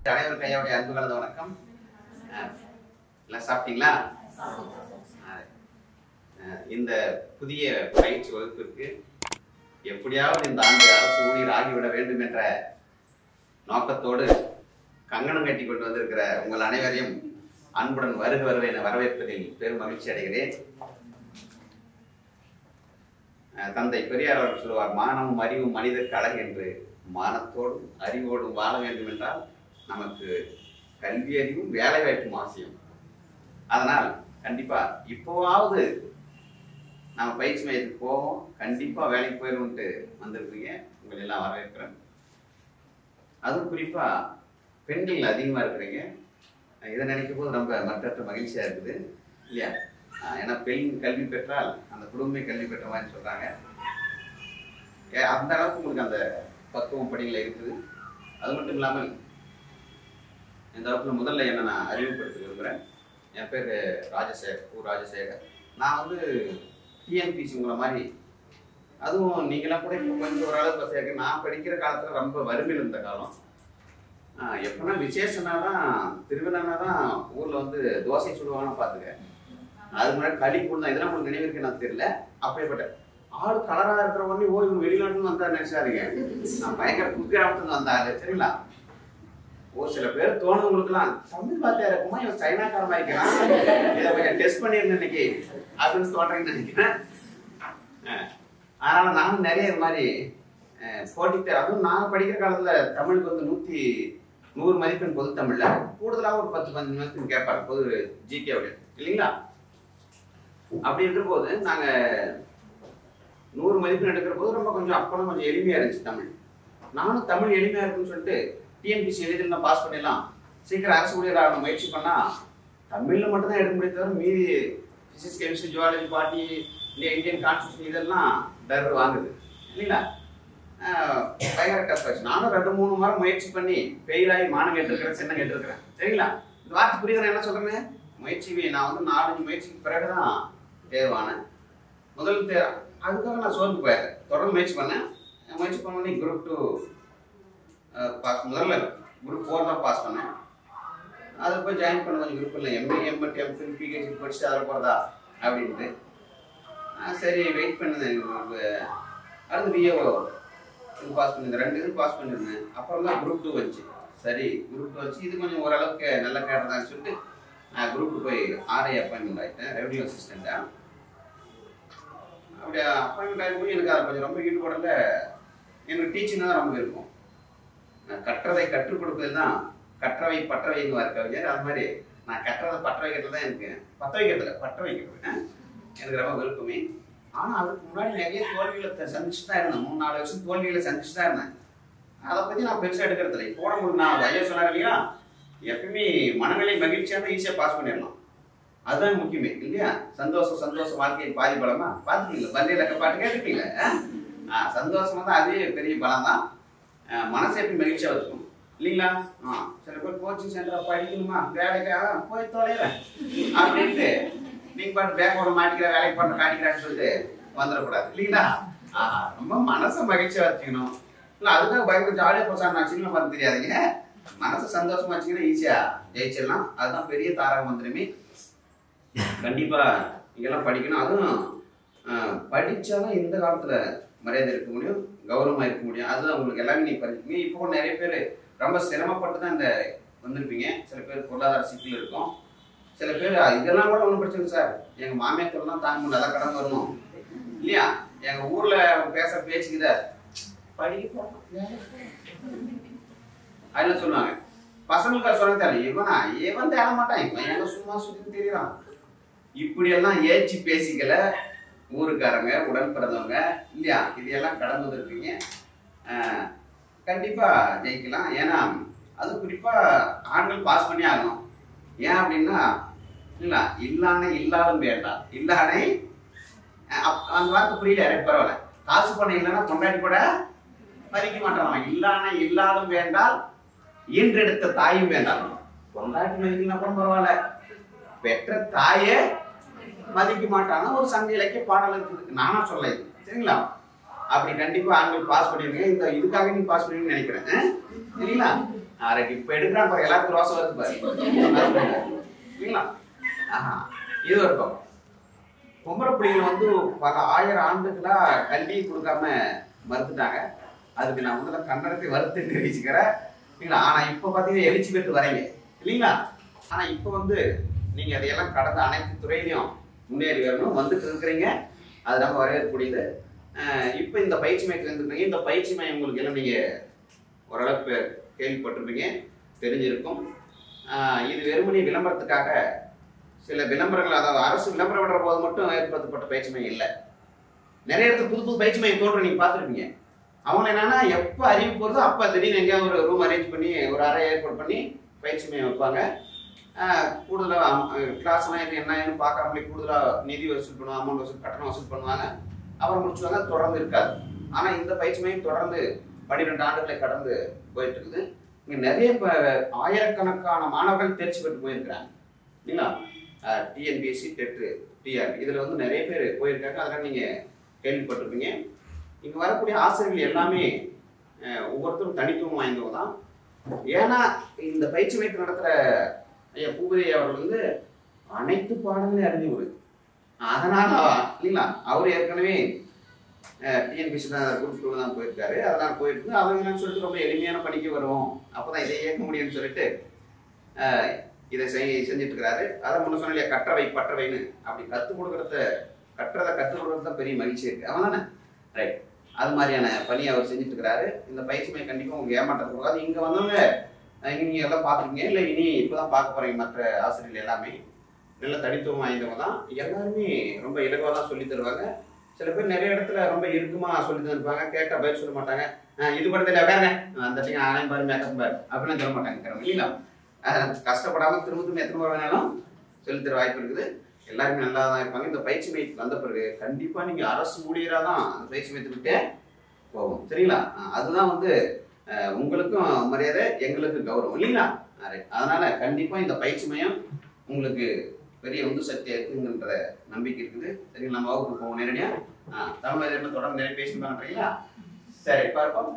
அனைவருக்கும் ஐயாவுடைய அன்பு கலந்த வணக்கம் அஹ், எல்லாம் சாப்பிட்டீங்களா அஹ், அஹ், இந்த புதிய பயிற்சி வகுப்பிற்கு எப்படியாவது இந்த ஆண்டு அரசு ஊழியர் ஆகிவிட வேண்டும் என்ற நோக்கத்தோடு கங்கணம் கட்டி கொண்டு வந்திருக்கிற உங்கள் அனைவரையும் அன்புடன் வருக வருக என வரவேற்பதில் பெரும் மகிழ்ச்சி அடைகிறேன் அஹ், தந்தை பெரியார் அவர்கள் சொல்லுவார் மானமும் அறிவும் மனிதருக்கு அழகு என்று மானத்தோடும் அறிவோடும் வாழ வேண்டும் என்றால் நமக்கு கல்வி அறிவும் வேலை வாய்ப்பும் அவசியம் அதனால் கண்டிப்பா இப்போவாவது நம்ம பயிற்சி மையத்துக்கு போவோம் கண்டிப்பா வேலைக்கு போயிடும்ட்டு வந்திருக்கீங்க உங்களை எல்லாம் வரவேற்கிறேன் அதுவும் குறிப்பா பெண்கள் அதிகமா இருக்கிறீங்க இதை நினைக்கும் போது ரொம்ப மற்றற்ற மகிழ்ச்சியா இருக்குது இல்லையா ஆஹ் ஏன்னா பெண் கல்வி பெற்றால் அந்த குடும்பமே கல்வி பெற்ற மாதிரி சொல்றாங்க ஏ, அந்த அளவுக்கு உங்களுக்கு அந்த பக்குவம் பணிகள் இருக்குது அது மட்டும் இல்லாமல் இந்த வகுப்புல முதல்ல என்ன நான் அறிமுகப்படுத்த விரும்புகிறேன் என் பேர் ராஜசேகர் ஊ ராஜசேகர் நான் வந்து டிஎன்பிசி உங்களை மாதிரி அதுவும் நீங்களாம் கூட இப்போ கொஞ்சம் ஓரளவுக்கு வசதியாக நான் படிக்கிற காலத்தில் ரொம்ப வறுமையில் இருந்த காலம் ஆஹ் எப்போனா விசேஷனா தான் திருவிழானா தான் ஊரில் வந்து தோசை சுடுவாங்கன்னு பார்த்துக்க அது முன்னாடி களி கூட இதெல்லாம் உங்களுக்கு நினைவு இருக்கு எனக்கு தெரியல அப்படியேப்பட்ட ஆள் கலராக இருக்கிற உடனே ஓ இவங்க வெளிநாட்டுல வந்தா நினைச்சாருங்க நான் பயங்கர குக்கிராமத்துல வந்தாரு சரிங்களா ஒரு சில பேர் தோணுங்களுக்குலாம் தமிழ் வார்த்தையா இருக்குமா இவன் சைனாக்காரமா இருக்கிறான் இதை கொஞ்சம் டெஸ்ட் பண்ணிருந்தேன் இன்னைக்கு அப்படின்னு தோன்றேன்னு நினைக்கிறேன் அஹ் அதனால நானும் நிறைய இது மாதிரி அஹ், போட்டி தே- அதுவும் நாங்கள் படிக்கிற காலத்துல தமிழுக்கு வந்து நூத்தி நூறு மதிப்பெண் பொது தமிழ்ல கூடுதலாக ஒரு பத்து பதினஞ்சு மதிப்பெண் கேட்பாங்க பொது ஜிகே இல்லைங்களா அப்படி இருக்கிற போது நாங்க நூறு மதிப்பெண் எடுக்கிற போது ரொம்ப கொஞ்சம் அப்பெல்லாம் கொஞ்சம் எளிமையா இருந்துச்சு தமிழ் நானும் தமிழ் எளிமையா இருக்குன்னு சொல்லிட்டு டிஎன்பிசி எழுதிட்டு நான் பாஸ் பண்ணிடலாம் சீக்கிரம் அரசு ஊழியர் ஆகணும் முயற்சி பண்ணா தமிழ்ல மட்டும் தான் எடுக்க முடியும் தவிர மீதி பிசிக்ஸ் கெமிஸ்ட்ரி ஜுவாலஜி பாட்டி இல்லை இந்தியன் கான்ஸ்டியூஷன் இதெல்லாம் டர் வாங்குது இல்லைங்களா ஆஹ் பயங்கர டஃப் ஆச்சு நானும் ரெண்டு மூணு வாரம் முயற்சி பண்ணி ஃபெயில் ஆகி மானம் கேட்டிருக்கிறேன் சின்ன கேட்டிருக்கிறேன் சரிங்களா இந்த வார்த்தை புரியுது நான் என்ன சொல்றேன்னு முயற்சி நான் வந்து நாலஞ்சு முயற்சிக்கு பிறகுதான் தேர்வானேன் முதல் தே அதுக்காக நான் சோர்ந்து போயிடுறேன் தொடர்ந்து முயற்சி பண்ணேன் முயற்சி பண்ணோடனே குரூப் டூ பாஸ் முதல்ல குரூப் ஃபோர் தான் பாஸ் பண்ணேன் அதில் போய் ஜாயின் பண்ண கொஞ்சம் குரூப் இல்லை எம்ஏ எம்எட் எம்ஃபில் பிஹெச்டி படிச்சுட்டு அதில் போகிறதா அப்படின்ட்டு நான் சரி வெயிட் பண்ணுறேன் அடுத்து பிஏஓ இது பாஸ் பண்ணியிருந்தேன் ரெண்டு இது பாஸ் பண்ணியிருந்தேன் அப்புறம் தான் குரூப் டூ வந்துச்சு சரி குரூப் டூ வச்சு இது கொஞ்சம் ஓரளவுக்கு நல்ல கேட்டதான்னு சொல்லிட்டு நான் குரூப் டூ போய் ஆர்ஐ அப்பாயின்மெண்ட் ஆகிட்டேன் ரெவன்யூ அசிஸ்டண்ட்டாக அப்படி அப்பாயின்மெண்ட் ஆகும்போது எனக்கு அதை கொஞ்சம் ரொம்ப ஈடுபடல எனக்கு டீச்சிங் தான் ரொம்ப இருக்கும் நான் கற்றதை கற்றுக் கொடுப்பது தான் கற்றவை பற்ற வைங்குவார் கவிஞர் அது மாதிரி நான் கற்றதை பற்ற வைக்கிறது தான் எனக்கு பற்ற வைக்கிறதுல பற்ற வைக்கிறது ஆ? எனக்கு ரொம்ப விருப்பமே ஆனால் அதுக்கு முன்னாடி நிறைய தோல்விகளை த- சந்திச்சுட்டு தான் இருந்தேன் மூணு நாலு வருஷம் தோல்விகளை சந்திச்சுட்டு தான் இருந்தேன் அதை பற்றி நான் பெருசாக எடுக்கிறது இல்லை இப்போ உங்களுக்கு நான் ஐயா சொன்னார் இல்லையா எப்பயுமே மனநிலை மகிழ்ச்சியாக ஈஸியாக பாஸ் பண்ணிடலாம் அதுதான் முக்கியமே இல்லையா சந்தோஷம் சந்தோஷம் வாழ்க்கையின் பாதி பலமா பார்த்துக்கீங்களா பள்ளி இலக்க பாட்டு கேட்டுப்பீங்களா ஆ சந்தோஷமா தான் அதே பெரிய பலம் தான் ஆ, மனசை எப்படி மகிழ்ச்சியாக வச்சுக்கணும் இல்லைங்களா ஆ சில பேர் கோச்சிங் சென்டர் படிக்கணுமா வேலைக்கு ஆ, போய் தொலைகிறேன் அப்படின்ட்டு நீங்க பாட்டு பேக்கோட மாட்டிக்கிற வேலைக்கு பண்ண காட்டிக்கிறான்னு சொல்லிட்டு வந்துடக்கூடாது இல்லைங்களா ஆஹா ரொம்ப மனசை மகிழ்ச்சியாக வச்சுக்கணும் இல்லை அதுக்காக பயங்கர ஜாலியாக போச்சா நான் சின்ன பார்த்து தெரியாதுங்க மனசை சந்தோஷமா வச்சுக்கினா ஈஸியாக ஜெயிச்சிடலாம் அதுதான் பெரிய தாரக மந்திரமே கண்டிப்பா நீங்கெல்லாம் படிக்கணும் அதுவும் ஆஹ், படிச்சாதான் இந்த காலத்துல மரியாதை இருக்க முடியும் கௌரவமா இருக்க முடியும் அதுதான் உங்களுக்கு எல்லாமே நீ படிப்பீங்க இப்போ கூட நிறைய பேர் ரொம்ப சிரமப்பட்டு தான் இந்த வந்திருப்பீங்க சில பேர் பொருளாதார சிக்கல் இருக்கும் சில பேர் இதெல்லாம் கூட ஒன்றும் பிரச்சனை இல்லை சார் எங்க மாமியார் தான் தாங்க முடியல அதான் கடன் வரணும் இல்லையா எங்க ஊர்ல பேசுற பேச்சுக்குத படிக்க போறோம் அதெல்லாம் சொல்லுவாங்க பசங்களுக்கு சொல்ல தெரியல இவனா இவன் தேட மாட்டான் இவன் எங்க சும்மா சுத்தி தெரியறான் இப்படியெல்லாம் ஏச்சி பேசிக்கல ஊருக்காரங்க உடன் பிறந்தவங்க இல்லையா இதையெல்லாம் கடந்து வந்திருக்கீங்க ஆஹ், கண்டிப்பா ஜெயிக்கலாம் ஏன்னா அது குறிப்பா ஆண்கள் பாஸ் பண்ணி ஆகணும் ஏன் அப்படின்னா இல்ல இல்லானை இல்லாலும் வேண்டாம் இல்லானை அஹ், அப்- அந்த வார்த்தை புரியல எனக்கு பரவாயில்ல காசு பண்ண இல்லைன்னா கொண்டாடி கூட மதிக்க மாட்டான் இல்லானை இல்லாலும் வேண்டால் ஈன்றெடுத்த தாயும் வேண்டாம் கொண்டாட்டி மதிக்கலாம் கூட பரவாயில்ல பெற்ற தாயே மதிக்க மாட்டான ஒரு சங்க இலக்கிய பாடல் இருக்குது நானா சொல்ல இது சரிங்களா அப்படி கண்டிப்பா ஆண்கள் பாஸ் பண்ணிருங்க இந்த இதுக்காக நீ பாஸ் பண்ணுவீங்கன்னு நினைக்கிறேன் ஆ? சரிங்களா ரைட் இப்போ எடுக்கிறான் பாரு எல்லாத்துக்கும் ரோசம் வருது பாரு இல்லைங்களா ஆஹா இது ஒரு பக்கம் பொம்பளை பிள்ளைங்க வந்து பல ஆயிரம் ஆண்டுகளா கல்வி கொடுக்காம மறுத்துட்டாங்க அதுக்கு நான் முதல்ல கன்னடத்தை வருத்து தெரிவிச்சுக்கிறேன் இல்லைங்களா ஆனா இப்போ பார்த்தீங்கன்னா எழுச்சி பெற்று வரீங்க இல்லைங்களா ஆனா இப்போ வந்து நீங்க அதையெல்லாம் கடந்த அனைத்து துறையிலையும் முன்னேறி வரணும் வந்துட்டு இருக்கிறீங்க அது நம்ம வரவேற்கக்கூடியது அஹ் இப்போ இந்த பயிற்சி மையத்தில் இருந்துருக்கீங்க இந்த பயிற்சி மையம் உங்களுக்கு எல்லாம் நீங்க ஓரளவுக்கு கேள்விப்பட்டிருப்பீங்க தெரிஞ்சிருக்கும் அஹ் இது வெறுமனே விளம்பரத்துக்காக சில விளம்பரங்கள் அதாவது அரசு விளம்பரம் விடுற போது மட்டும் ஏற்படுத்தப்பட்ட பயிற்சி மையம் இல்லை நிறைய இடத்துல புது புது பயிற்சி மையம் தோன்ற நீங்க பார்த்துருப்பீங்க அவங்க என்னன்னா எப்போ அறிவிப்பு வருதோ அப்போ திடீர்னு எங்கேயாவது ஒரு ரூம் அரேஞ்ச் பண்ணி ஒரு அறை ஏற்பாடு பண்ணி பயிற்சி மையம் வைப்பாங்க ஆஹ் கூடுதலா கிளாஸ்லாம் இது என்ன ஏன்னு பார்க்காமலே கூடுதலாக நிதி வசூல் பண்ணுவாங்க அமௌண்ட் வசூல் கட்டணம் வசூல் பண்ணுவாங்க அப்புறம் முடிச்சுவாங்க தொடர்ந்து இருக்காது ஆனால் இந்த பயிற்சி மையம் தொடர்ந்து பன்னிரெண்டு ஆண்டுகளை கடந்து போயிட்டு இருக்குது இங்கே நிறைய இப்போ ஆயிரக்கணக்கான மாணவர்கள் தேர்ச்சி பெற்று போயிருக்கிறாங்க இல்லைங்களா டிஎன்பிஎஸ்சி டெட்டு டிஆர் இதில் வந்து நிறைய பேர் போயிருக்காங்க அதெல்லாம் நீங்கள் கேள்விப்பட்டிருப்பீங்க இங்கே வரக்கூடிய ஆசிரியர்கள் எல்லாமே அஹ், ஒவ்வொருத்தரும் தனித்துவம் வாய்ந்தவங்க தான் ஏன்னா இந்த பயிற்சி மையத்தில் நடத்துகிற ஐயா பூபதி அவர்கள் வந்து அனைத்து பாடங்களையும் அறிஞ்சவர் அதனால அவ- இல்லைங்களா அவர் ஏற்கனவே டிஎன்பிசி தான் குரூப் டூ தான் போயிருக்காரு அதெல்லாம் போயிருக்கு அவங்க என்னன்னு சொல்லிட்டு ரொம்ப எளிமையான பணிக்கு வருவோம் அப்பதான் இதை இயக்க முடியும்னு சொல்லிட்டு அஹ், இதை செய் செஞ்சுட்டு இருக்கிறாரு அதை முன்ன சொன்ன இல்லையா கற்றவை பற்றவைன்னு அப்படி கற்றுக் கொடுக்கறத கற்றதை கற்றுக் கொடுக்கறது தான் பெரிய மகிழ்ச்சி இருக்கு அவன் தானே ரைட் அது மாதிரியான பணியை அவர் செஞ்சுட்டு இருக்கிறாரு இந்த பயிற்சி மையம் கண்டிப்பாக உங்களுக்கு ஏமாற்றத்தை கொடுக்காது இங்கே வந்தவங்க அஹ், இங்க நீங்க எல்லாம் பார்த்துருக்கீங்க இல்லை இனி இப்போதான் பார்க்க போறீங்க மற்ற ஆசிரியர்கள் எல்லாமே நல்ல தனித்துவம் வாய்ந்தவங்க தான் எல்லாருமே ரொம்ப இலகுவாக தான் சொல்லி தருவாங்க சில பேர் நிறைய இடத்துல ரொம்ப இறுக்கமா சொல்லி தருவாங்க கேட்டா பதில் சொல்ல மாட்டாங்க அஹ், இது கூட தெரியல வேற அந்த டீங்க ஆணையம் பாரு மேக்கப் பாரு அப்படின்னு சொல்ல மாட்டாங்க இல்லைங்களா அஹ், கஷ்டப்படாம திரும்ப திரும்ப எத்தனை முறை வேணாலும் சொல்லித் தர வாய்ப்பு இருக்குது எல்லாருமே நல்லா தான் இருப்பாங்க இந்த பயிற்சி மையத்துக்கு வந்த பிறகு கண்டிப்பா நீங்க அரசு ஊழியராக தான் அந்த பயிற்சி மையத்துக்கிட்டே போகும் சரிங்களா அஹ், அதுதான் வந்து அஹ், உங்களுக்கும் மரியாதை எங்களுக்கு கௌரவம் இல்லைங்களா Right. அதனால கண்டிப்பா இந்த பயிற்சி மையம் உங்களுக்கு பெரிய உந்து சக்தியா இருக்குங்கிற நம்பிக்கை இருக்குது சரி நம்ம வகுப்பு போவோம் நேரடியா ஆ, தமிழ் என்ன தொடர்ந்து நிறைய பேசிப்பாங்கன்றீங்களா சரி பார்ப்போம்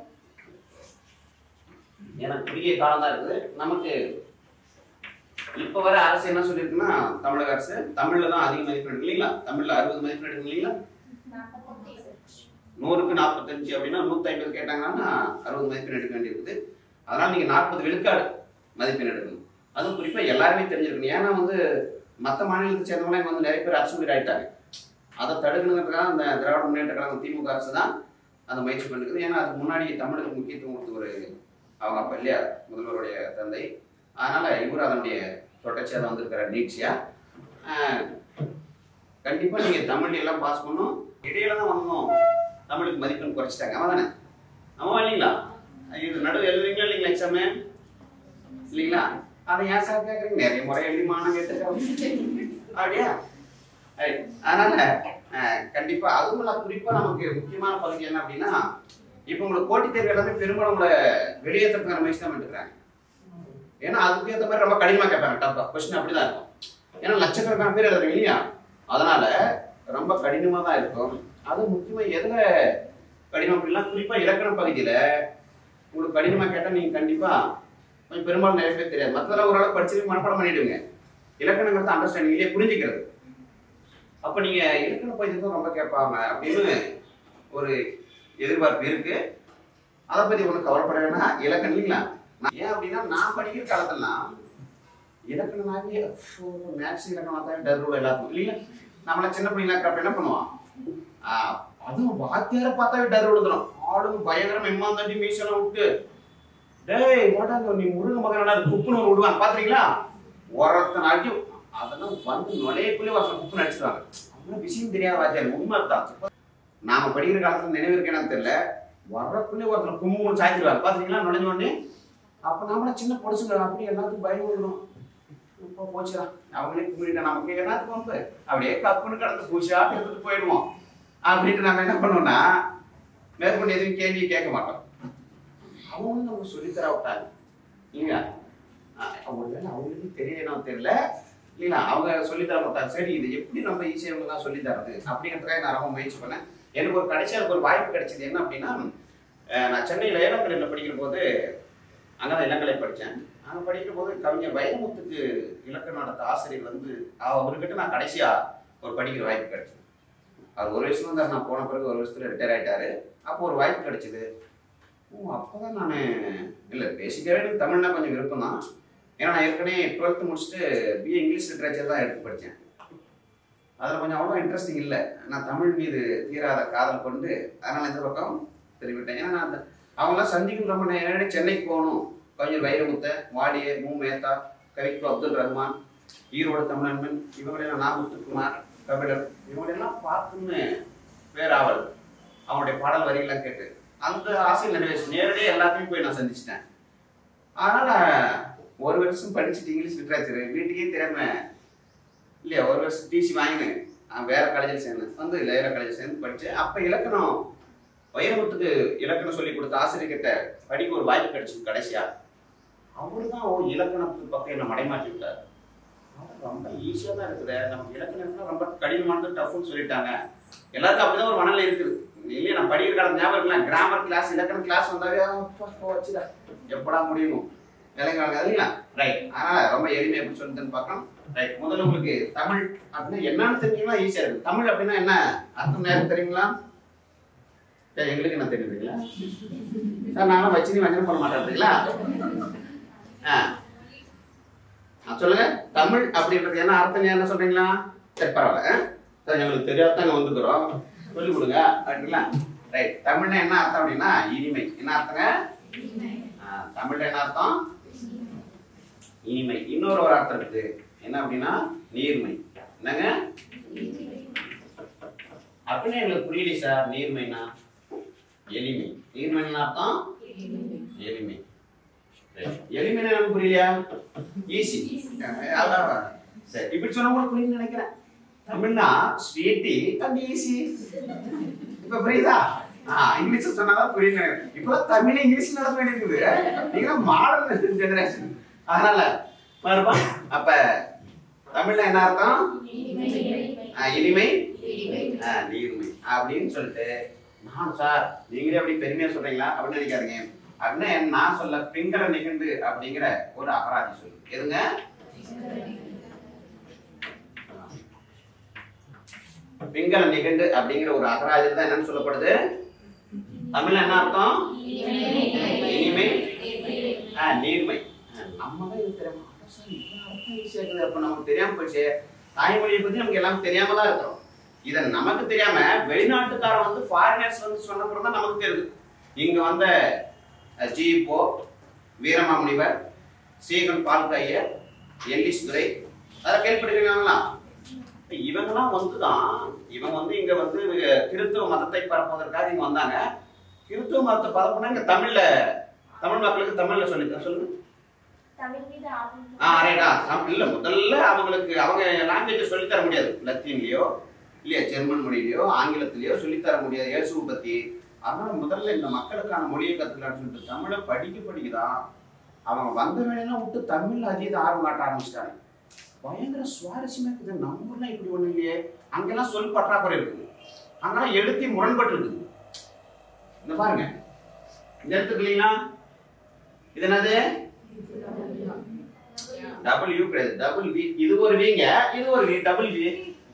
எனக்கு குறுகிய காலம் தான் இருக்குது நமக்கு இப்ப வர அரசு என்ன சொல்லியிருக்குன்னா தமிழக அரசு தமிழ்ல தான் அதிக மதிப்பெண் எடுக்கு இல்லைங்களா தமிழ்ல அறுபது மதிப்பெண் எடுக்கு இல்லைங்களா நூறுக்கு நாற்பத்தஞ்சு அப்படின்னா நூத்தி ஐம்பது கேட்டாங்கன்னா அறுபது மதிப்பெண் எடுக்க வேண்டியிருக்குது அதனால நீங்க நாற்பது விழுக்காடு மதிப்பெண் எடுக்கணும் அதுவும் குறிப்பா எல்லாருமே தெரிஞ்சிருக்கணும் ஏன்னா வந்து மற்ற மாநிலத்தை சேர்ந்தவங்க இங்க வந்து நிறைய பேர் அரசு ஊழியர் ஆயிட்டாங்க அதை தடுக்கணுங்கிறதுக்காக அந்த திராவிட முன்னேற்ற கழகம் திமுக அரசு தான் அந்த முயற்சி பண்ணிருக்குது ஏன்னா அதுக்கு முன்னாடி தமிழுக்கு முக்கியத்துவம் கொடுத்த ஒரு அவங்க அப்பா இல்லையா முதல்வருடைய தந்தை அதனால இவர் அதனுடைய தொடர்ச்சியாக தான் வந்திருக்கிற நீட்சியா ஆஹ், கண்டிப்பா நீங்க தமிழ் எல்லாம் பாஸ் பண்ணும் இடையில தான் வந்தோம் தமிழுக்கு மதிப்பெண் குறைச்சிட்டாங்க ஆமா தானே ஆமா இல்லைங்களா இது நடுவு எழுதுறீங்களா இல்லைங்களா எக்ஸாமு இல்லைங்களா அதை ஏன் சார் கேட்குறீங்க நிறைய முறை எழுதி மானம் கேட்டுருக்கோம் அப்படியா Right. அதனால அஹ், கண்டிப்பா அதுவும் இல்ல குறிப்பா நமக்கு முக்கியமான பகுதி என்ன அப்படின்னா இப்போ உங்களுக்கு போட்டித் தேர்வு எல்லாமே பெரும்பாலும் உங்களை வெளியேற்றத்துக்கான முயற்சி தான் பண்ணிருக்காங்க ஏன்னா அதுக்கு ஏற்ற மாதிரி ரொம்ப கடினமா கேட்பாங்க டப்பா கொஸ்டின் அப்படிதான் இருக்கும் ஏன்னா லட்சக்கணக்கான பேர் எழுதுறீங்க இல்லையா அதனால ரொம்ப கடினமா தான் இருக்கும் அது முக்கியமா எதுல கடினம் அப்படின்னா குறிப்பா இலக்கண பகுதியில உங்களுக்கு கடினமா கேட்டா நீங்க கண்டிப்பா கொஞ்சம் பெரும்பாலும் நிறைய பேர் தெரியாது மற்றதெல்லாம் ஓரளவு படிச்சு மனப்பாடம் பண்ணிடுவீங்க இலக்கணங்கிறது அண்டர்ஸ்டாண்டிங்லேயே புரிஞ்சுக்கிறது அப்ப நீங்க இலக்கண பகுதி தான் ரொம்ப கேட்பாங்க அப்படின்னு ஒரு எதிர்பார்ப்பு இருக்கு அதை பத்தி ஒன்றும் கவலைப்பட வேணாம் இலக்கணம் இல்லைங்களா நான் ஏன் அப்படின்னா நான் படிக்கிற காலத்துலாம் இலக்கணமாகவே மேக்ஸ் இலக்கணம் தான் டர்ரூல் எல்லாத்துக்கும் இல்லைங்களா நம்மள சின்ன பிள்ளைங்களா இருக்கிறப்ப என்ன பண்ணுவான் ஆஹ், அதுவும் வாத்தியார பார்த்தாவே டர் விழுந்துடும் ஆளுங்க பயங்கரம் எம்மாந்தாண்டி மீசெல்லாம் விட்டு டேய் ஓட்டாங்க நீ முருக மகனடா குப்புன்னு ஒரு விடுவாங்க பாத்துறீங்களா ஒருத்தன் அடி அதெல்லாம் வந்து நுழையக்குள்ளே ஒருத்தன் குப்புன்னு அடிச்சிருவாங்க அவ்வளோ விஷயம் தெரியாத வாத்தியார் உண்மை தான் நாம படிக்கிற காலத்துல நினைவு இருக்கேன்னு தெரியல வர்றக்குள்ளே ஒருத்தர் கும்பு சாய்ச்சிருவாங்க பாத்தீங்களா நுழைஞ்ச உடனே அப்ப நம்மள சின்ன பொடிச்சுங்க அப்படி எல்லாத்துக்கும் பயம் விடணும் இப்போ போச்சுடா அவங்களே கும்பிட்டு நமக்கு எல்லாத்துக்கும் வந்து அப்படியே கப்புன்னு கடந்து பூச்சாட்டு எடுத்துட்டு போயிடுவோம் அப்படின்ட்டு நம்ம என்ன பண்ணுவோம்னா மேற்கொண்டு எதுவும் கேள்வி கேட்க மாட்டோம் அவங்க நமக்கு சொல்லித்தர விட்டாங்க இல்லைங்களா ஒருவேளை அவங்களுக்கு தெரியணும் தெரியல இல்லைங்களா அவங்க சொல்லித்தர மாட்டாங்க சரி இது எப்படி நம்ம ஈஸியாக இவங்கலாம் சொல்லி தரது அப்படிங்கிறதுக்காக நான் ரொம்ப முயற்சி பண்ணேன் எனக்கு ஒரு கடைசியாக எனக்கு ஒரு வாய்ப்பு கிடைச்சது என்ன அப்படின்னா அஹ் நான் சென்னையில் ஏலக்கடையில் படிக்கிற போது அங்கதான் இளங்கலை படித்தேன் அங்கே படிக்கும் போது கவிஞர் வைரமுத்துக்கு இலக்கண நடத்த ஆசிரியர் வந்து அவர்கிட்ட நான் கடைசியா ஒரு படிக்கிற வாய்ப்பு கிடைச்சது அவர் ஒரு வயசுல இருந்தார் நான் போன பிறகு ஒரு வருஷத்துல ரிட்டையர் ஆயிட்டாரு அப்போ ஒரு வாய்ப்பு கிடைச்சது ஓ அப்போதான் நான் இல்லை பேசிக்கவே எனக்கு தமிழ்னா கொஞ்சம் விருப்பம் தான் ஏன்னா நான் ஏற்கனவே டுவெல்த்து முடிச்சுட்டு பிஏ இங்கிலீஷ் லிட்ரேச்சர் தான் எடுத்து படித்தேன் அதில் கொஞ்சம் அவ்வளோ இன்ட்ரெஸ்டிங் இல்லை நான் தமிழ் மீது தீராத காதல் கொண்டு அதனால் இந்த பக்கம் திரும்பிட்டேன் ஏன்னா நான் அந்த- அவங்களாம் சந்திக்கும் ரொம்ப நேரடி சென்னைக்கு போகணும் கவிஞர் வைரமுத்த வாடிய மு மேத்தா கவிக்கு அப்துல் ரஹ்மான் ஈரோடு தமிழன்மன் இவங்களெல்லாம் நா முத்துக்குமார் கபிலர் இவங்களெல்லாம் பார்த்துன்னு பேராவல் அவனுடைய பாடல் வரிகள்லாம் கேட்டு அந்த ஆசையில் நிறைவேற்றி நேரடியாக எல்லாத்தையும் போய் நான் சந்திச்சிட்டேன் அதனால ஒரு வருஷம் படிச்சுட்டு இங்கிலீஷ் லிட்ரேச்சர் வீட்டுக்கே தெரியாம இல்லையா ஒரு வருஷம் டிசி வாங்கினு நான் வேற காலேஜில் சேர்ந்தேன் வந்து வேற காலேஜில் சேர்ந்து படித்தேன் அப்போ இலக்கணம் வைரமுத்துக்கு இலக்கணம் சொல்லி கொடுத்த ஆசிரியர்கிட்ட படிக்க ஒரு வாய்ப்பு கிடைச்சது கடைசியா அவரு தான் ஓ இலக்கணத்து பக்கம் என்ன மடைமாற்றி விட்டார் ஆனா, ரொம்ப ஈஸியாக தான் இருக்குது நமக்கு இலக்கணம்னா ரொம்ப கடினமானது டஃப்னு சொல்லிட்டாங்க எல்லாருக்கும் அப்படிதான் ஒரு மனநிலை இருக்குது இல்லையா நான் படிக்கிற காலம் ஞாபகம் இருக்கலாம் கிராமர் கிளாஸ் இலக்கணம் கிளாஸ் வந்தாவே அப்பா, அப்பா, வச்சுடா எப்படா முடியும் விலைக்காக இல்லைங்களா ரைட் அதனால ரொம்ப எளிமையா எப்படி சொல்லுதுன்னு பார்க்கலாம் ரைட் முதல்ல உங்களுக்கு தமிழ் அப்படின்னா என்னன்னு தெரிஞ்சுங்களா ஈஸியா இருக்கு தமிழ் அப்படின்னா என்ன அர்த்தம் நேரம் தெரியுங்களா ஏய், எங்களுக்கு என்ன தெரியுதுங்களா சார் நானும் வச்சு நீ வஞ்சனம் பண்ண மாட்டேன்றீங்களா ஆ ஆ, சொல்லுங்க தமிழ் அப்படின்றது என்ன அர்த்தம் என்ன சொல்றீங்களா சரி பரவாயில்ல ஆ? சார் எங்களுக்கு தெரியாதாங்க வந்துக்கிறோம் சொல்லி கொடுங்க அப்படிங்களா ரைட் தமிழ்னா என்ன அர்த்தம் அப்படின்னா இனிமை என்ன அர்த்தங்க ஆ, தமிழ்ல என்ன அர்த்தம் இனிமை இன்னொரு ஒரு அர்த்தம் இருக்கு என்ன அப்படின்னா நீர்மை என்னங்க அப்படின்னு எங்களுக்கு புரியல சார் நீர்மைனா எளிமை நீர்மைனா என்ன அர்த்தம் எளிமை Right. எளிமைனா எனக்கு புரியலையா ஈஸி அதான் சரி இப்படி சொன்னா உங்களுக்கு புரியுதுன்னு நினைக்கிறேன் தமிழ்னா ஸ்வீட்டி அண்ட் ஈஸி இப்ப புரியுதா ஆ இங்கிலீஷ் சொன்னாதான் புரியுது இப்பெல்லாம் தமிழ் இங்கிலீஷ் நடத்த வேண்டியிருக்குது நீங்க மாடர்ன் ஜெனரேஷன் அதனால பாருப்பா அப்ப தமிழ்ல என்ன அர்த்தம் ஆ, இனிமை ஆ, நீர்மை அப்படின்னு சொல்லிட்டு நான் சார் நீங்களே அப்படி பெருமையா சொல்றீங்களா அப்படின்னு நினைக்காதீங்க அப்படின்னா என் நான் சொல்ல பிங்கர நிகண்டு அப்படிங்கிற ஒரு அபராதி சொல்லு எதுங்க பிங்கர நிகண்டு அப்படிங்கிற ஒரு அகராதி தான் என்னன்னு சொல்லப்படுது தமிழ்ல என்ன அர்த்தம் இனிமை ஆ, நீர்மை ஆ, நம்ம தான் இது தெரியாம அட சார், இவ்வளவு அர்த்தம் easy ஆ இருக்குது. அப்ப நமக்கு தெரியாம போச்சு தாய்மொழியை பத்தி நமக்கு எல்லாம் தெரியாம தான் இருக்கிறோம் இத நமக்கு தெரியாம வெளிநாட்டுக்காரன் வந்து ஃபாரினர்ஸ் வந்து சொன்னப்பறம் தான் நமக்கு தெரியுது இங்க வந்த அஹ், ஜி போ வீரமாமுனிவர் சீகன் பால்கையர் எல்லிஸ் துரை அதை கேள்விப்பட்டிருக்கீங்களா இவங்கெல்லாம் வந்துதான் இவங்க வந்து இங்க வந்து கிறித்துவ மதத்தை பரப்புவதற்காக இங்க வந்தாங்க கிறித்துவ மதத்தை பரப்புனா இங்க தமிழ்ல தமிழ் மக்களுக்கு தமிழ்ல சொல்லி சொல்லுங்க தமிழ் மீது ஆர்வம் ஆ ரைட்டா தம்- இல்ல முதல்ல அவங்களுக்கு அவங்க லாங்குவேஜ் சொல்லி தர முடியாது லத்தீன்லயோ இல்லையா ஜெர்மன் மொழியிலயோ ஆங்கிலத்திலயோ சொல்லி தர முடியாது இயேசுவை பத்தி அதனால முதல்ல இந்த மக்களுக்கான மொழியை கத்துக்கலாம்னு சொல்லிட்டு தமிழை படிக்க படிக்கதான் அவங்க வந்த வேலையெல்லாம் விட்டு தமிழ்ல அதீத ஆர்வம் காட்ட ஆரம்பிச்சிட்டாங்க பயங்கர சுவாரஸ்யமா இருக்குது நம்ம ஊர்ல இப்படி ஒண்ணு இல்லையே அங்கெல்லாம் சொல் பற்றாக்குறை இருக்குது அங்கெல்லாம் எழுத்தி முரண்பட்டு இருக்குது இந்த பாருங்க இந்த இடத்துக்கு இல்லைங்களா இது என்னது டபுள் யூ கிடையாது டபுள் வி இது ஒரு விங்க இது ஒரு வி டபுள் வி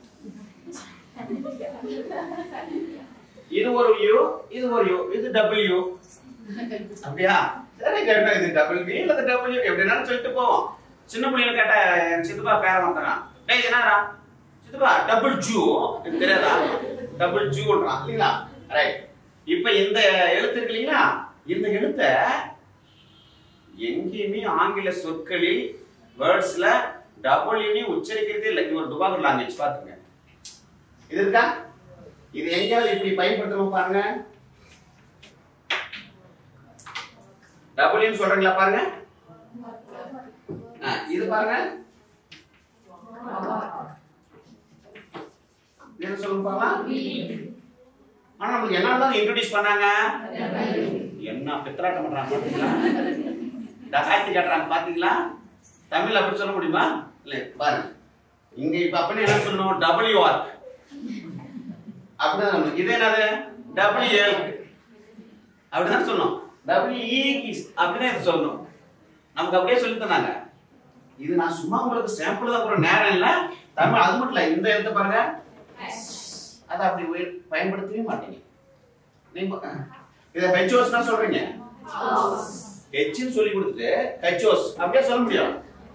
இது ஒரு யூ இது ஒரு யூ இது டபுள் யூ அப்படியா சரி கேட்டா இது டபுள் வி இல்லது டபுள் யூ எப்படினாலும் சொல்லிட்டு போவோம் சின்ன பிள்ளைங்க கேட்டா என் சித்தப்பா பேர மாட்டான் டேய் என்னடா சித்தப்பா டபுள் ஜூ எனக்கு தெரியாதா டபுள் ஜூன்றான் இல்லைங்களா ரைட் இப்போ இந்த எழுத்து இருக்கு இல்லைங்களா இந்த எழுத்தை எங்கேயுமே ஆங்கில சொற்களில் வேர்ட்ஸ்ல டபுள்யூனி உச்சரிக்கிறதே இல்லை இது ஒரு டுபாகர் லாங்குவேஜ் பாத்துங்க இது இருக்கா இது எங்கேயாவது இப்படி பயன்படுத்தணும் பாருங்க டபுள்யூன்னு சொல்றீங்களா பாருங்க ஆ, இது பாருங்க இது என்ன சொல்லுங்க பார்க்கலாம் ஆனா நமக்கு என்ன தான் இன்ட்ரோடியூஸ் பண்ணாங்க என்ன பித்தலாட்டம் பண்றாங்க பாத்தீங்களா டகாய்ச்சி காட்டுறாங்க பாத்தீங்களா தமிழ் அப்படி சொல்ல முடியுமா இல்ல பாருங்க இங்க இப்ப அப்படின்னு என்ன சொல்லணும் டபிள்யூ ஆர் அப்படிதான் சொல்லணும். இது என்னது டபிள்யூ எல் அப்படிதான் சொல்லணும் டபிள்யூ இ அப்படிதான் இது சொல்லணும் நமக்கு அப்படியே சொல்லி தந்தாங்க இது நான் சும்மா உங்களுக்கு சாம்பிள் தான் போற நேரம் இல்ல தமிழ் அது மட்டும் இல்ல இந்த எழுத்து பாருங்க அதை அப்படி உயர் பயன்படுத்தவே மாட்டீங்க நீங்க இதை ஹெச்ஓஸ்னா சொல்றீங்க ஹெச்னு சொல்லி கொடுத்துட்டு ஹெச்ஓஸ் அப்படியே சொல்ல முடியும்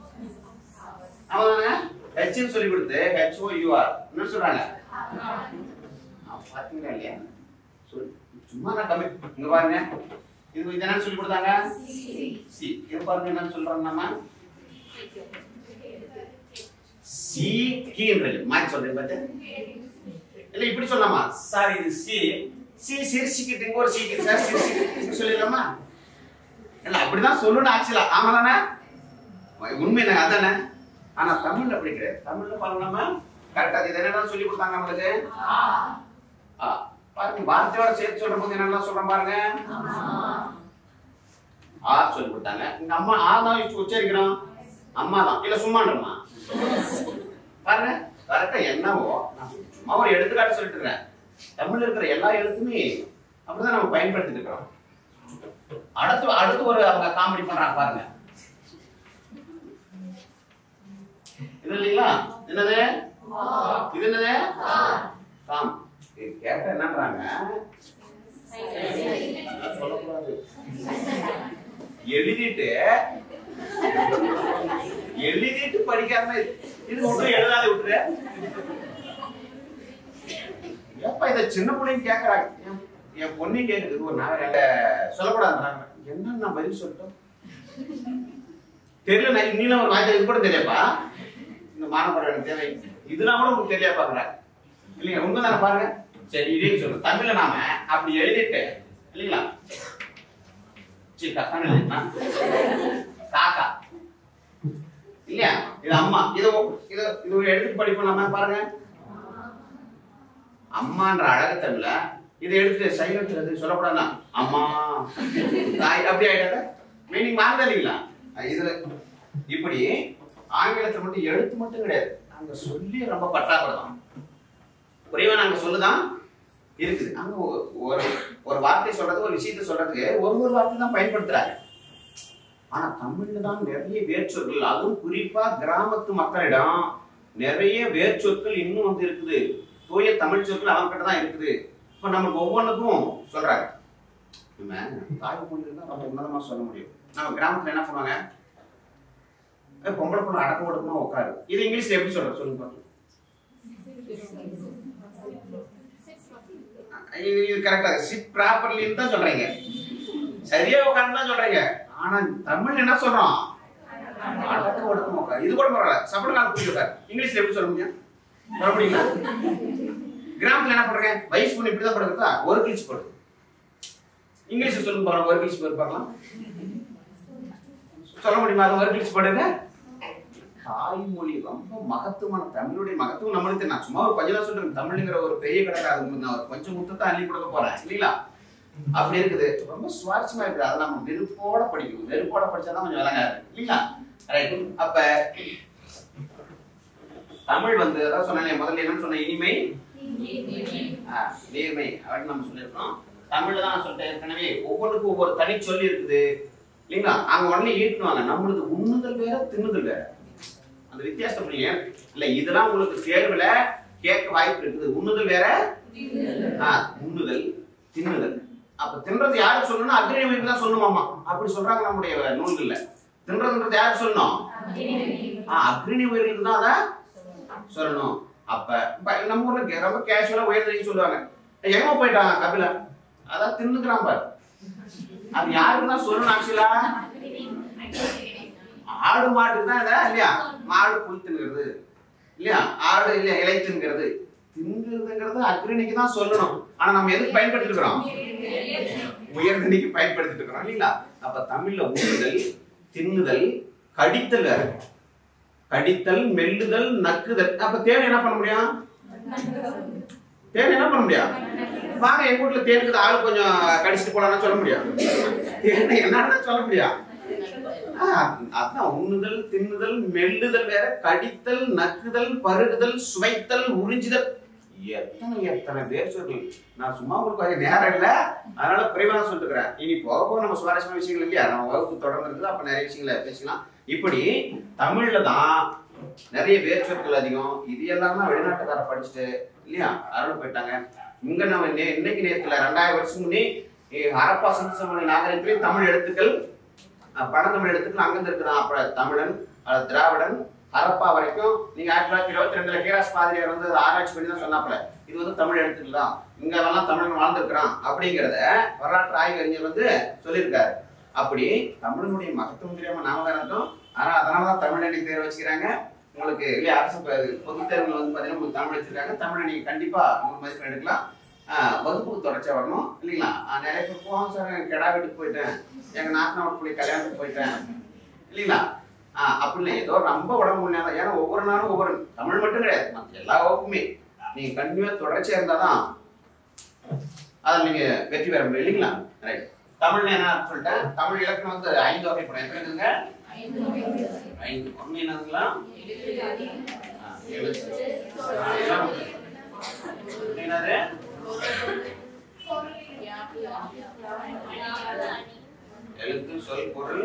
அவன் ஹெச்னு சொல்லி கொடுத்து ஹெச்ஓ யூஆர் என்ன சொல்றாங்க ஆ, பாத்தீங்களா இல்லையா சொல்லு சும்மா நான் கம்மி இங்க பாருங்க இது இது என்ன சொல்லி கொடுத்தாங்க சி இது பாருங்க என்ன சொல்றாங்க நம்ம சி கீன்றது மாத்தி சொல்றேன் பாத்து இல்ல இப்படி சொல்லலாமா சார் இது சி சி சிரிச்சுக்கிட்டு இங்க ஒரு சி இருக்கு சார் சிரிச்சுக்கிட்டு சொல்லிடலாமா இல்ல அப்படிதான் சொல்லணும் ஆக்சுவலா ஆமா தானே உண்மை என்ன அதானே ஆனா தமிழ்ல அப்படி கிடையாது தமிழ்ல பாருங்க நம்ம கரெக்டா இது என்னென்ன சொல்லி கொடுத்தாங்க நம்மளுக்கு ஆ, பாருங்க வார்த்தையோட சேர்த்து சொல்ற போது என்னெல்லாம் சொல்றேன் பாருங்க ஆ சொல்லி கொடுத்தாங்க இங்க அம்மா ஆ தான் உச்ச- உச்சரிக்கிறோம் அம்மா தான் இல்ல சும்மான்றமா பாருங்க கரெக்டா என்னவோ நான் சும்மா ஒரு எடுத்துக்காட்டு சொல்லிட்டு இருக்கிறேன் தமிழ்ல இருக்கிற எல்லா எழுத்துமே அப்படிதான் நம்ம பயன்படுத்திட்டு இருக்கிறோம் அடுத்து அடுத்து ஒரு அவங்க காமெடி பண்றாங்க பாருங்க இது இல்லைங்களா என்னது இது என்னது காம் இது கேட்ட என்னன்றாங்க இதெல்லாம் சொல்லக்கூடாது எழுதிட்டு எழுதிட்டு படிக்காம இது விட்டு எழுதாத விட்டுரு ஏப்பா இத சின்ன பிள்ளைங்க கேக்குறாங்க என்- என் பொண்ணு கேக்குது ஒரு நாள் சொல்லக்கூடாதுன்றாங்க என்ன நான் பதில் சொல்லிட்டோம் தெரியல நான் நீல ஒரு வாய்ப்பு இது கூட தெரியாப்பா இந்த மானப்படம் எனக்கு தேவை இதெல்லாம் கூட உங்களுக்கு தெரியா பாக்குறேன் இல்லைங்க உண்மை தானே பாருங்க சரி இதே சொல்றேன் தமிழ்ல நாம அப்படி எழுதிட்டு இல்லைங்களா சரி கரெக்டான எழுதினா காக்கா இல்லையா இது அம்மா இது இது இது ஒரு எடுத்து படிப்போம் நம்ம பாருங்க அம்மான்ற அழகு தமிழ்ல இதை எடுத்து சைலன்ஸ்ல இருந்து சொல்லக்கூடாதா அம்மா தாய் அப்படி ஆயிட்டாத மீனிங் மாறுதா இல்லைங்களா இதுல இப்படி ஆங்கிலத்துல மட்டும் எழுத்து மட்டும் கிடையாது அங்க சொல்லி ரொம்ப பற்றாக்குறை தான் குறைவா நாங்க சொல்லுதான் இருக்குது அங்க ஒ- ஒரு ஒரு வார்த்தை சொல்றது ஒரு விஷயத்தை சொல்றதுக்கு ஒரு ஒரு வார்த்தை தான் பயன்படுத்துறாங்க ஆனா தமிழ்ல தான் நிறைய வேர்ச்சொற்கள் அதுவும் குறிப்பா கிராமத்து மக்களிடம் நிறைய வேர்ச்சொற்கள் இன்னும் வந்து இருக்குது தூய தமிழ் சொற்கள் அவங்க கிட்ட தான் இருக்குது இப்ப நமக்கு ஒவ்வொன்றுக்கும் சொல்றாங்க நம்ம தாய் மொழி தான் ரொம்ப உன்னதமா சொல்ல முடியும் நம்ம கிராமத்துல என்ன பண்ணுவாங்க ஏய், பொம்பளை பொண்ணு அடக்க ஒடுக்கமா உட்காரு இது இங்கிலீஷ்ல எப்படி சொல்ற சொல்லுங்க பாக்கலாம் இது இது கரெக்டா சிட் ப்ராப்பர்லின்னு தான் சொல்றீங்க சரியா உட்கார்ந்து தான் சொல்றீங்க ஆனா தமிழ் என்ன சொல்றோம் அடக்க ஒடுக்கமா உட்காரு இது கூட பரவாயில்ல சப்பட கால் புரிஞ்சு உட்காரு இங்கிலீஷ்ல எப்படி சொல்ல முடியும் சொல்ல முடியுங்களா கிராமத்துல என்ன பண்றீங்க வயசு பொண்ணு இப்படிதான் படுக்கிறதா ஒரு கிழிச்சு போடு இங்கிலீஷ்ல சொல்லுங்க பாருங்க ஒரு கிழிச்சு போடு பார்க்கலாம் சொல்ல முடியுமா அது ஒரு கிழிச்சு போடுங்க தாய்மொழி ரொம்ப மகத்துவமான தமிழுடைய மகத்துவம் நம்மளுக்கு தெரியும். நான் சும்மா ஒரு கொஞ்சம் தான் சொல்றேன் தமிழ்ங்கிற ஒரு பெரிய கடை அது நான் ஒரு கொஞ்சம் முத்தத்தை அள்ளி கொடுக்க போறேன் இல்லைங்களா அப்படி இருக்குது ரொம்ப சுவாரஸ்யமா இருக்குது அதை நம்ம நெருப்போட படிக்கணும் நெருப்போட படிச்சாதான் கொஞ்சம் விளங்காது இல்லைங்களா ரைட் அப்ப தமிழ் வந்து அதான் சொன்னேன் முதல்ல என்னன்னு சொன்ன இனிமை ஆ, நேர்மை அப்படின்னு நம்ம சொல்லியிருக்கோம் தமிழ்ல தான் நான் சொல்லிட்டேன் ஏற்கனவே ஒவ்வொன்றுக்கும் ஒவ்வொரு தனி சொல்லி இருக்குது இல்லைங்களா அங்க உடனே ஈட்டுவாங்க நம்மளுக்கு உண்ணுதல் வேற தின்னுதல் வேற அந்த வித்தியாசம் புரியுங்க இல்ல இதெல்லாம் உங்களுக்கு தேர்வுல கேட்க வாய்ப்பு இருக்குது உண்ணுதல் வேற ஆ, உண்ணுதல் தின்னுதல் அப்ப தின்றது யாருக்கு சொல்லணும் அக்னிவருக்கு தான் சொல்லணுமாமா அப்படி சொல்றாங்க நம்முடைய நூல்கள்ல தின்றதுன்றது யாருக்கு சொல்லணும் ஆ, அக்னி உயிர்களுக்கு தான் அதை சொல்லணும் அப்ப இப்ப நம்ம ஊர்ல கே- ரொம்ப கேஷுவலா உயர்ந்தீங்க சொல்லுவாங்க எங்க போயிட்டாங்க கபிலா அதான் தின்னுக்கிறான் பாரு அது யாருக்கு தான் சொல்லணும் ஆக்சுவலா ஆடு மாட்டுக்கு தான் இதை இல்லையா மாடு புல் தின்னுகிறது இல்லையா ஆடு இல்ல இலை தின்கிறது தின்கிறதுங்கிறது அக்னிக்கு தான் சொல்லணும் ஆனா நம்ம எதுக்கு பயன்படுத்திட்டு இருக்கிறோம் உயர்ந்தனிக்கு பயன்படுத்திட்டு இருக்கிறோம் இல்லைங்களா அப்ப தமிழ்ல உண்ணுதல் தின்னுதல் கடித்தல் வேற கடித்தல் மெல்லுதல் நக்குதல் அப்ப தேன் என்ன பண்ண முடியும் தேன் என்ன பண்ண முடியும் வாங்க எங்க வீட்டுல தேனுக்கு ஆளு கொஞ்சம் கடிச்சிட்டு போலாம்னு சொல்ல முடியும் தேனை என்னன்னு சொல்ல முடியும் ஆ, அதான் உண்ணுதல் தின்னுதல் மெல்லுதல் வேற கடித்தல் நக்குதல் பருகுதல் சுவைத்தல் உறிஞ்சுதல் எத்தனை எத்தனை பேர் சொற்கள் நான் சும்மா உங்களுக்கு அது நேரம் இல்லை அதனால குறைவாக சொல்லிட்டுக்கிறேன் இனி போக போக நம்ம சுவாரஸ்யமான விஷயங்கள் இல்லையா நம்ம வகுப்பு தொடர்ந்து இருக்குது அப்ப நிறைய விஷயங்களை பேசலாம் இப்படி தமிழ்ல தான் நிறைய வேர் சொற்கள் அதிகம் இது எல்லாம் தான் வெளிநாட்டுக்கார படிச்சுட்டு இல்லையா அருள் போயிட்டாங்க இங்க நம்ம நே- இன்னைக்கு நேரத்துல ரெண்டாயிரம் வருஷம் முன்னே eh, ஹரப்பா சமஸ்தமணி நாகரிகத்திலே தமிழ் எழுத்துக்கள் அஹ், பழந்தமிழ் எழுத்துக்கள் அங்கிருந்து இருக்குதான் அப்புறம் தமிழன் அஹ், திராவிடன் ஹரப்பா வரைக்கும் நீங்க ஆயிரத்தி தொள்ளாயிரத்தி இருபத்தி ரெண்டுல கேராஸ் பாதிரியார் வந்து அதை ஆராய்ச்சி பண்ணி தான் சொன்னாப்புல இது வந்து தமிழ் எழுத்துக்கள் தான் இங்க எல்லாம் தமிழன் வாழ்ந்திருக்கிறான் அப்படிங்கிறத வரலாற்று ஆய்வறிஞர் வந்து சொல்லியிருக்காரு அப்படி தமிழனுடைய மகத்துவம் தெரியாம நாம தான் இருந்தோம் ஆனா அதனாலதான் தமிழ் அன்னைக்கு தேர்வு வச்சுக்கிறாங்க உங்களுக்கு இல்லையா அரசு ப- பொதுத் தேர்வுல வந்து பாத்தீங்கன்னா உங்களுக்கு தமிழ் வச்சிருக்காங்க தமிழை நீங்க கண்டிப்பா நூறு மதிப்பெண் எடுக்கலாம் ஆஹ் வகுப்புக்கு தொடர்ச்சியா வரணும் இல்லைங்களா ஆஹ் நிறைய பேர் போவாங்க சார் எனக்கு கெடா வீட்டுக்கு போயிட்டேன் எங்க நாத்தனா பிள்ளை கல்யாணத்துக்கு போயிட்டேன் இல்லைங்களா ஆஹ் அப்படி இல்லை ஏதோ ரொம்ப உடம்பு முடியாத ஏன்னா ஒவ்வொரு நாளும் ஒவ்வொரு தமிழ் மட்டும் கிடையாது மத்த எல்லா வகுப்புமே நீங்க கண்டிப்பா தொடர்ச்சியா இருந்தாதான் அதில் நீங்க வெற்றி பெற முடியும் இல்லைங்களா ரைட் தமிழ்ல என்ன சொல்லிட்டேன் தமிழ் இலக்கணம் வந்து ஐந்து வகைப்படும் எத்தனை இருக்குங்க ஐந்து ஒண்ணு என்னதுங்களா ஆ, எழுத்து ஆ, எல்லாம் உண்டு. என்னது எழுத்து சொல் பொருள்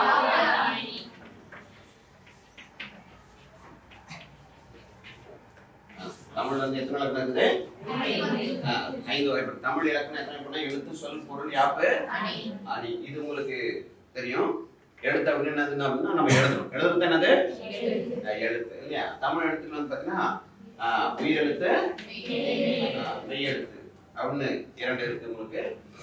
தமிழ்ல வந்து எத்தனை இலக்கணம் இருக்குது ஆ, ஐந்து வகைப்படும் தமிழ் இலக்கணம் எத்தனை பண்ணா எழுத்து சொல் பொருள் யாப்பு அணி இது உங்களுக்கு தெரியும் எழுத்து அப்படின்னு என்னதுன்னா அப்படின்னா நம்ம எழுதணும் எழுதுறது என்னது அஹ் எழுத்து இல்லையா தமிழ் எழுத்துல வந்து பாத்தீங்கன்னா ஆஹ் உயிரெழுத்து ஆஹ் மெய் எழுத்து அப்படின்னு இரண்டு இருக்கு உங்களுக்கு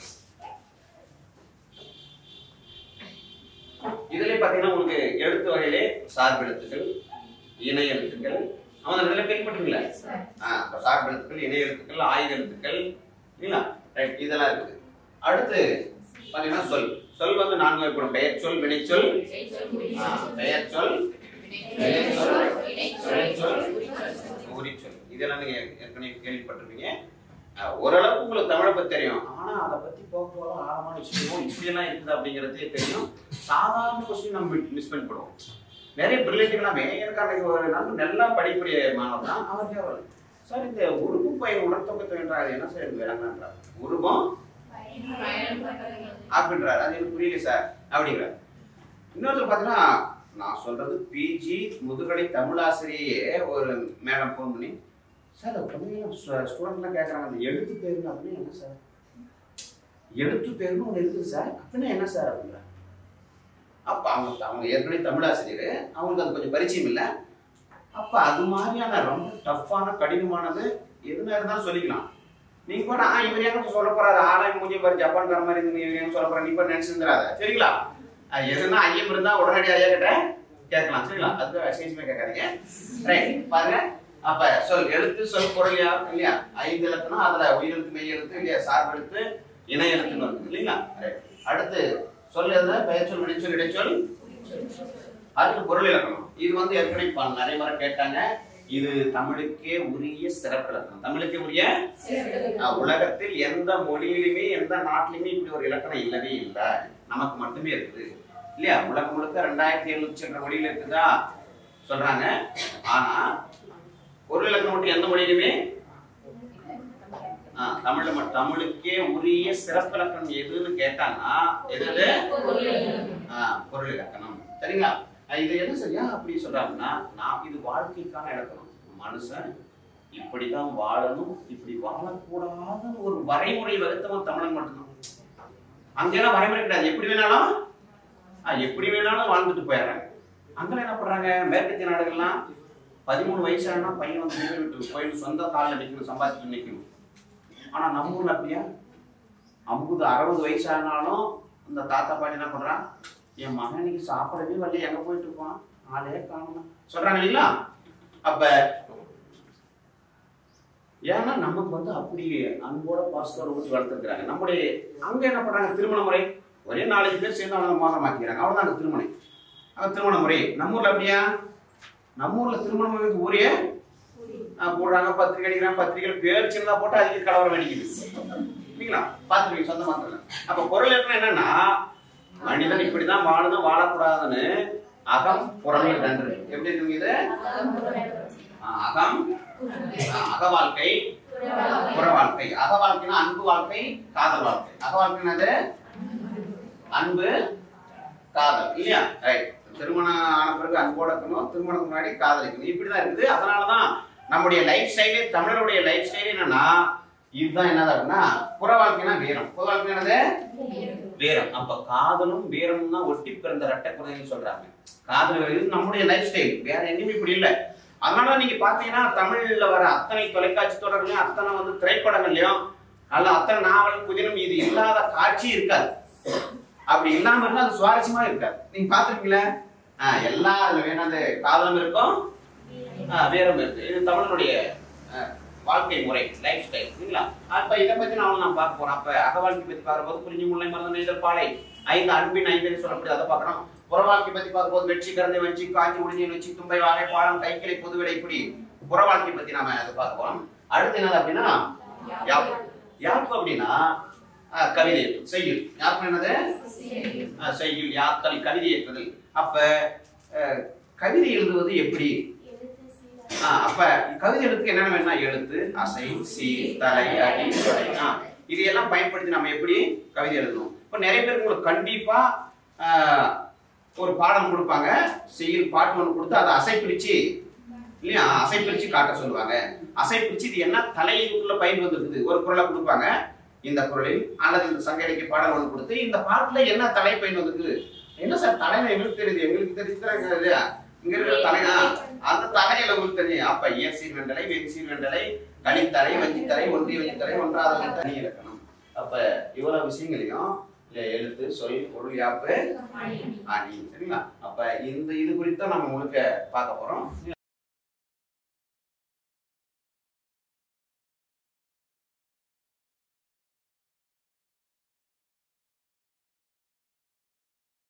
இதுலயே பாத்தீங்கன்னா உங்களுக்கு எழுத்து வகையிலே சார்பு எழுத்துக்கள் இணை எழுத்துக்கள் அவன் அந்த நிலை கேள்விப்பட்டிருக்கீங்களா ஆஹ் அப்ப சார்பு எழுத்துக்கள் இணை எழுத்துக்கள் ஆயுத எழுத்துக்கள் இல்லைங்களா ரைட் இதெல்லாம் இருக்குது அடுத்து பாத்தீங்கன்னா சொல் சொல் வந்து நான்கு வகைப்படும் பெயர் சொல் வினைச்சொல் ஆஹ் பெயர் சொல் வினைச்சொல் வினைச்சொல் உரிச்சொல் இதெல்லாம் நீங்க ஏற்கனவே கேள்விப்பட்டிருப்பீங்க அஹ் ஓரளவுக்கு உங்களுக்கு தமிழை பத்தி தெரியும் ஆனா அதை பத்தி போக போக ஆழமான விஷயமோ இப்படி எல்லாம் இருக்குது அப்படிங்கறதே தெரியும் சாதாரண கொஸ்டின் நம்ம மிஸ் பண்ணி போடுவோம் நிறைய பிரில்லியன்ட்களாமே எனக்கு அன்னைக்கு ஒரு நல்ல நல்லா படிக்கக்கூடிய மாணவர் தான் அவர் கேவல் சார் இந்த உருவு பையன் உடற்தொகை என்றால் என்ன சார் எனக்கு விளங்கன்றார் உருவம் அப்படின்றாரு அது எனக்கு புரியல சார் அப்படிங்கிறார் இன்னொருத்தர் பார்த்தீங்கன்னா நான் சொல்றது பிஜி முதுகலை தமிழாசிரியே ஒரு மேடம் ஃபோன் பண்ணி சார் குழந்தைங்க ஸ்டூடெண்ட்லாம் கேட்குறாங்க அந்த எழுத்து பேருன்னு அப்படின்னா என்ன சார் எழுத்து பேருன்னு ஒன்று இருக்குது சார் அப்படின்னா என்ன சார் அப்படிங்கிறாங்க அப்போ அவங்க அவங்க ஏற்கனவே தமிழாசிரியர் அவங்களுக்கு அது கொஞ்சம் பரிச்சயம் இல்லை அப்போ அது மாதிரியான ரொம்ப டஃப்பான கடினமானது எதுனா இருந்தாலும் சொல்லிக்கலாம் நீங்க கூட ஆ இவர் எங்க சொல்ல போறாரு ஆளாய் மூஞ்சி பாரு ஜப்பான்கார மாதிரி இருந்து இவர் எங்க சொல்ல போறாரு நீ இப்ப நினைச்சிருந்தாத சரிங்களா அது எதுனா ஐயம் இருந்தா உடனடி ஐயா கிட்ட கேட்கலாம் சரிங்களா அதுக்கு விசேஷமே கேட்காதீங்க ரைட் பாருங்க அப்ப சொல் எழுத்து சொல் பொருள் யா இல்லையா ஐந்து எழுத்துனா அதுல உயிரெழுத்து மெய் எழுத்து இல்லையா சார்பு எழுத்து இணை எழுத்துன்னு வருது இல்லைங்களா ரைட் அடுத்து சொல் எழுத பெயர் சொல் வினைச்சொல் இடைச்சொல் அதுக்கு பொருள் இலக்கணம் இது வந்து ஏற்கனவே ப- நிறைய முறை கேட்டாங்க இது தமிழுக்கே உரிய சிறப்பு இலக்கணம் தமிழுக்கே உரிய அஹ், உலகத்தில் எந்த மொழியிலுமே எந்த நாட்டிலுமே இப்படி ஒரு இலக்கணம் இல்லவே இல்லை நமக்கு மட்டுமே இருக்குது இல்லையா உலகம் முழுக்க ரெண்டாயிரத்தி எழுநூத்தி சில்லற மொழியில இருக்குதா சொல்றாங்க ஆனா பொருள் இலக்கணம் மட்டும் எந்த மொழியிலுமே ஆஹ், தமிழ்ல மட்டும் தமிழுக்கே உரிய சிறப்பு இலக்கணம் எதுன்னு கேட்டாங்கன்னா எது எது? ஆஹ், பொருள் இலக்கணம் சரிங்களா அஹ் இது என்ன சரியா அப்படி சொல்றாங்கன்னா நான் இது வாழ்க்கைக்கான இலக்கணம் மனுஷன் இப்படிதான் வாழணும் இப்படி வாழக்கூடாதுன்னு ஒரு வரைமுறை வகுத்தவன் தமிழன் மட்டும்தான் அங்கெல்லாம் வரைமுறை கிடையாது எப்படி வேணாலும் ஆஹ், எப்படி வேணாலும் வாழ்ந்துட்டு போயிடுறாங்க அங்கெல்லாம் என்ன பண்றாங்க மேற்கத்திய நாடுகள்லாம் பதிமூணு வயசானா பையன் வந்து வீட்டை விட்டு போயிட்டு சொந்த காலில் நிற்கணும் சம்பாதிச்சு நிற்கணும் ஆனா நம்ம ஊர்ல அப்படியா ஐம்பது அறுபது வயசானாலும் இந்த தாத்தா பாட்டி என்ன பண்றான் என் மகன் இன்னைக்கு சாப்பிடவே வரல எங்க போயிட்டு இருப்பான் ஆளே காணும் சொல்றாங்க இல்லைங்களா அப்ப ஏன்னா நமக்கு வந்து அப்படி அன்போட பாஸ்தோட ஊற்றி வளர்த்துருக்காங்க நம்முடைய அங்க என்ன பண்றாங்க திருமண முறை ஒரே நாலஞ்சு பேர் சேர்ந்து அவங்க மோதிரம் மாத்திக்கிறாங்க அவ்வளவுதான் அங்க திருமணம் அங்க திருமண முறை நம்ம ஊர்ல அப்படியா நம்ம ஊர்ல திருமண முறை ஊரே ஆஹ் போடுறாங்க பத்திரிக்கை அடிக்கிறாங்க பத்திரிக்கை பேர் சின்னதா போட்டு அதுக்கு கலவரம் வெடிக்குது இல்லைங்களா பார்த்துருக்கீங்க சொந்த மாத்திரம் அப்ப பொருள் என்ன என்னன்னா மனிதன் இப்படிதான் வாழணும் வாழக்கூடாதுன்னு அகம் புறமே நன்று எப்படி இருக்குங்க இது ஆஹ் அகம் ஆஹ் அக வாழ்க்கை புற வாழ்க்கை அக வாழ்க்கைனா அன்பு வாழ்க்கை காதல் வாழ்க்கை அக வாழ்க்கை என்னது அன்பு காதல் இல்லையா ரைட் திருமணம் ஆன பிறகு அன்போட இருக்கணும் திருமணத்துக்கு முன்னாடி காதலிக்கணும் இப்படிதான் இருக்குது அதனாலதான் நம்முடைய லைஃப் ஸ்டைலே தமிழருடைய லைஃப் ஸ்டைல் என்னன்னா இதுதான் என்னதா இருக்குன்னா புற வாழ்க்கைனா வீரம் புற வாழ்க்கை என்னது வீரம் அப்ப காதலும் வீரமும் தான் ஒட்டி பிறந்த ரெட்டை குழந்தைன்னு சொல்றாங்க காதல் இது நம்முடைய லைஃப் ஸ்டைல் வேற எங்கேயுமே இப்படி இல்லை அதனால நீங்க பாத்தீங்கன்னா தமிழ்ல வர அத்தனை தொலைக்காட்சி தொடர்களையும் அத்தனை வந்து திரைப்படங்கள்லயும் அல்ல அத்தனை நாவல் புதினம் இது இல்லாத காட்சி இருக்காது அப்படி இல்லாம இருந்தா அது சுவாரஸ்யமா இருக்காது நீங்க பாத்துருக்கீங்களா எல்லா அதுல என்னது காதலும் இருக்கும் ஆஹ் வீரம் இருக்கு இது தமிழனுடைய ஆஹ், வாழ்க்கை முறை லைஃப் ஸ்டைல் சரிங்களா அப்ப இதை பத்தி நாம நான் பார்க்க போறோம் அப்ப அக வாழ்க்கை பத்தி பார்க்கும்போது புரிஞ்சு முல்லை மறந்த நெய்தல் பாலை ஐந்து அன்பின் ஐந்து சொல்லப்படுது அதை பார்க்கணும் புற வாழ்க்கை பத்தி பார்க்கும்போது வெற்றி கறந்து வெற்றி காஞ்சி முடிஞ்சு வெற்றி தும்பை வாழை பாலம் கைக்கிளை புதுவிடை இப்படி புற வாழ்க்கை பத்தி நாம அதை பார்க்க போறோம் அடுத்து என்னது அப்படின்னா யாப்பு யாப்பு அப்படின்னா ஆஹ், கவிதை செய்யுள் யாப்பு என்னது ஆஹ், செய்யுள் யாத்தல் கவிதை ஏற்றுதல் அப்ப ஆஹ், கவிதை எழுதுவது எப்படி எழுத்து சீரா ஆ, அப்ப கவிதை எழுத்துக்கு என்னென்ன வேணும்னா எழுத்து அசை சி தலை அடி தொடை ஆ, இது எல்லாம் பயன்படுத்தி நம்ம எப்படி கவிதை எழுதணும் இப்போ நிறைய பேருக்கு உங்களுக்கு கண்டிப்பா ஆ, ஒரு பாடம் கொடுப்பாங்க செய்யுள் பாட்டு ஒன்று கொடுத்து அதை அசை பிரிச்சு இல்லையா அசை பிரிச்சு காட்ட சொல்லுவாங்க அசை பிரிச்சு இது என்ன தலை இதுக்குள்ள பயன் வந்திருக்குது ஒரு குரலை கொடுப்பாங்க இந்த குரலில் அல்லது இந்த சங்க இலக்கிய பாடல் ஒன்று கொடுத்து இந்த பாட்டுல என்ன தலை பயன் வந்திருக்குது என்ன சார் தலைமை எங்களுக்கு தெரியுது எங்களுக்கு தெரிஞ்சுக்கிறாங்க இங்க இருக்கிற தலைனா அந்த தலையில உங்களுக்கு தெரியும் அப்ப இயற்சீர் வெண்டலை வெண்சீர் வெண்டலை கலித்தலை வஞ்சித்தலை ஒன்றிய வஞ்சித்தலை ஒன்றாவது தனி இலக்கணம் அப்ப இவ்வளவு விஷயங்களையும் இல்ல எழுத்து சொல் பொருள் யாப்பு ஆணி சரிங்களா அப்ப இந்த இது குறித்த நம்ம முழுக்க பார்க்க போறோம்